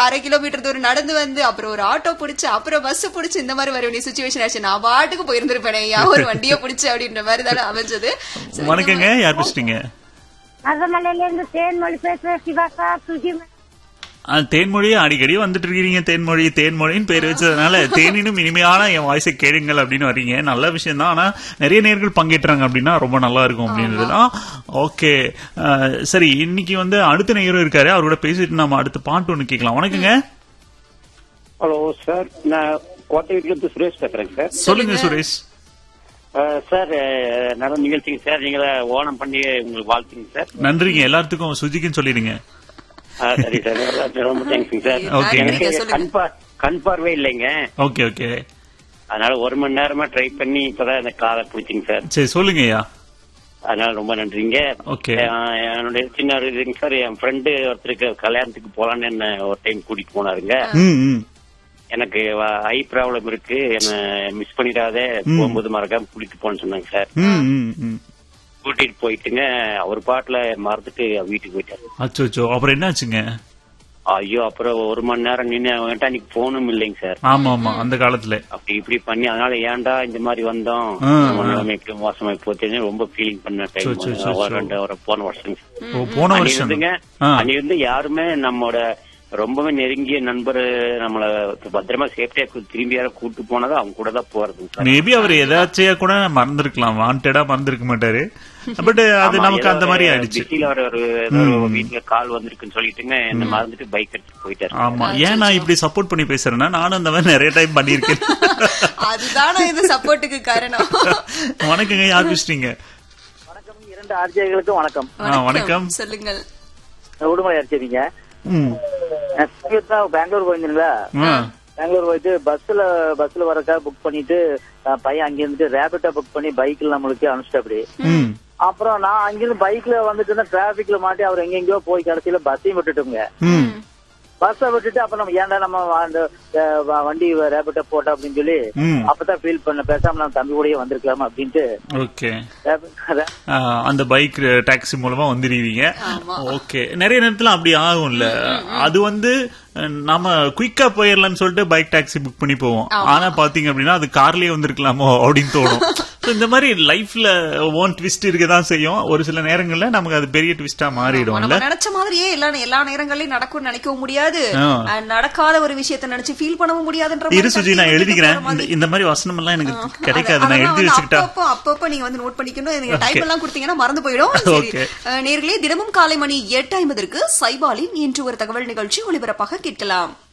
அரை கிலோமீட்டர் தூரம் நடந்து வந்து அப்புறம் ஒரு ஆட்டோ பிடிச்சு அப்புறம் பஸ் பிடிச்சு இந்த மாதிரி வர வேண்டிய சுச்சுவேஷன் ஆச்சு நான் பாட்டுக்கு போயிருந்திருப்பேன் ஐயா ஒரு வண்டியை பிடிச்சு அப்படின்ற மாதிரி தானே அமைஞ்சது So, இந்த வணக்கங்க யார் பேசுறீங்க அகமலையில இருந்து தேன்மொழி பேசுறேன் சிவா சார் சுஜி மேம். ஆ, தேன்மொழி அடிக்கடி வந்துட்டு இருக்கீங்க தேன்மொழி தேன்மொழின்னு பேர் வச்சதுனால தேனினும் இனிமையான என் வாய்ஸை கேளுங்கள் அப்படின்னு வர்றீங்க நல்ல விஷயம் தான் ஆனா நிறைய நேர்கள் பங்கேற்றாங்க அப்படின்னா ரொம்ப நல்லா இருக்கும் அப்படின்றதுதான் ஓகே சரி இன்னைக்கு வந்து அடுத்த நேரம் இருக்காரு அவரோட பேசிட்டு நம்ம அடுத்த பாட்டு ஒண்ணு கேட்கலாம் வணக்கங்க ஹலோ சார் நான் கோட்டை வீட்டிலிருந்து சுரேஷ் பேசுறேன் சார் சொல்லுங்க சுரேஷ் அஹ், சார் அஹ், நல்ல நிகழ்ச்சிங்க சார் நீங்கள ஓணம் பண்ணி உங்களுக்கு வாழ்த்துங்க சார் நன்றிங்க எல்லாத்துக்கும் சுஜிக்குன்னு சொல்லிடுங்க அஹ், சரி சார் ரொம்ப தேங்க்ஸுங்க சார் Okay. எனக்கு சொல்லுங்க. கண் பா- கண் பார்வை இல்லைங்க ஓகே ஓகே அதனால ஒரு மணி நேரமா ட்ரை பண்ணி இப்பதான் இந்த காலை பிடிச்சிங்க சார் சரி சொல்லுங்கய்யா அதனால ரொம்ப நன்றிங்க Okay. அஹ், என்னுடைய சின்ன ஒரு இதுங்க சார் என் ஃப்ரெண்டு ஒருத்தருக்கு கல்யாணத்துக்கு போலான்னு என்ன ஒரு டைம் கூட்டிட்டு போனாருங்க ம் ம் எனக்கு ஐ ப்ராப்ளம் இருக்கு என்ன மிஸ் பண்ணிடாத போகும்போது மறக்காம கூட்டிட்டு போன்னு சொன்னாங்க சார் ம் ம் ம் கூட்டிட்டு போயிட்டுங்க அவர் பாட்டுல மறந்துட்டு வீட்டுக்கு போயிட்டாரு அச்சோ அச்சோ அப்புறம் என்னாச்சுங்க ஐயோ அப்புறம் ஒரு மணி நேரம் நின்று அவன்கிட்ட அன்னைக்கு போனும் இல்லைங்க சார் ஆமா ஆமா அந்த காலத்துல அப்படி இப்படி பண்ணி அதனால ஏன்டா இந்த மாதிரி வந்தோம் ஆ, நம்ம நிலைமைக்கு மோசமாயி போச்சுன்னு ரொம்ப ஃபீலிங் பண்ண so, so, so, time so. ரெண்டு ஒரு போன வருஷம் ஓ, போன அன்னைக்கு வருஷம் இருந்துங்க ஆ. அன்னைக்கு இருந்து யாருமே நம்மோட ரொம்பவே நெருங்கிய நண்பர் நம்மள பத்திரமா சேஃப்டியா திரும்பி யார கூட்டு போனதா அவங்க கூட தான் போறதுங்க சார் மேபி அவர் ஏதாச்சியா கூட மறந்துருக்கலாம் வாண்டடா மறந்துருக்க மாட்டாரு பட் அது ஆமா, நமக்கு ஏதோ அந்த மாதிரி ஒரு ஆயிடுச்சு பிஸில ஒரு ஒரு ஏதோ ஒரு வீட்டுல கால் வந்திருக்குன்னு சொல்லிட்டுங்க என்ன மறந்துட்டு பைக் எடுத்துட்டு போயிட்டாரு ஆமா ஏன் நான் இப்படி சப்போர்ட் பண்ணி பேசுறேன்னா நானும் அந்த மாதிரி நிறைய டைம் பண்ணிருக்கேன் அதுதானே இது சப்போர்ட்டுக்கு காரணம் வணக்கங்க யார் பேசுறீங்க வணக்கம் இரண்டு ஆர்ஜிகளுக்கும் வணக்கம் ஆ, வணக்கம். சொல்லுங்கள் உடுமலை அடிச்சிருக்கீங்க ம். பெங்களூர் போயிருந்தீங்களா ஆ. பெங்களூர் போயிட்டு பஸ்ல பஸ்ல வரக்கா புக் பண்ணிட்டு அஹ், பையன் அங்க இருந்துட்டு ரேபிட்டா புக் பண்ணி பைக்ல நம்மளுக்கு அனுப்பிச்சிட்டு அப்படி ம். அப்புறம் நான் அங்கிருந்து பைக்ல வந்துட்டு இருந்தேன் டிராபிக்ல மாட்டி அவர் எங்கெங்கயோ போய் கடைசியில பஸ்ஸையும் விட்டுட்டுங்க ம். பஸ்ஸை விட்டுட்டு அப்ப நம்ம ஏன்டா நம்ம அந்த அஹ், வ- வண்டி ரேபிட்டா போட்டோம் அப்படின்னு சொல்லி ம். அப்பதான் ஃபீல் பண்ண பேசாம நம்ம தம்பி கூடயே வந்திருக்கலாம் அப்படின்ட்டு ஓகே Rapid- ஆ, அந்த பைக் டாக்ஸி மூலமா வந்துடுவீங்க ஆமா. ஓகே நிறைய நேரத்துல அப்படி ஆகும்ல அது வந்து அஹ், நாம குயிக்கா போயிடலாம்னு சொல்லிட்டு பைக் டாக்ஸி புக் பண்ணி போவோம் ஆனா பாத்தீங்க அப்படின்னா அது கார்லயே வந்திருக்கலாமோ அப்படின்னு தோணும் So, இந்த மாதிரி லைஃப்ல ஓன் ட்விஸ்ட் இருக்கதான் செய்யும் ஒரு சில நேரங்கள்ல நமக்கு அது பெரிய ட்விஸ்டா மாறிடும்ல நம்ம நினைச்ச மாதிரியே எல்லா எல்லா நேரங்களையும் நடக்கும்னு நினைக்கவும் முடியாது ஆ. and நடக்காத ஒரு விஷயத்த நினைச்சு ஃபீல் பண்ணவும் முடியாதுன்ற இரு சுஜி நான் மாதிரி எழுதிக்கிறேன் போற மாதிரி. இந்த- இந்த மாதிரி வசனம் எல்லாம் எனக்கு அது- கிடைக்காது நான் அதெல்லாம் எழுதி வந்து வச்சுக்கிட்டா அப்பப்போ அப்பப்போ நீங்க வந்து நோட் பண்ணிக்கணும் நீங்க டைப் Okay. எல்லாம் கொடுத்தீங்கன்னா மறந்து போயிடும் சரி Okay. அஹ், நேர்களே தினமும் காலை மணி எட்டு ஐம்பதற்கு சைபாலின் இன்று ஒரு தகவல் நிகழ்ச்சி ஒளிபரப்பாக கேட்கலாம்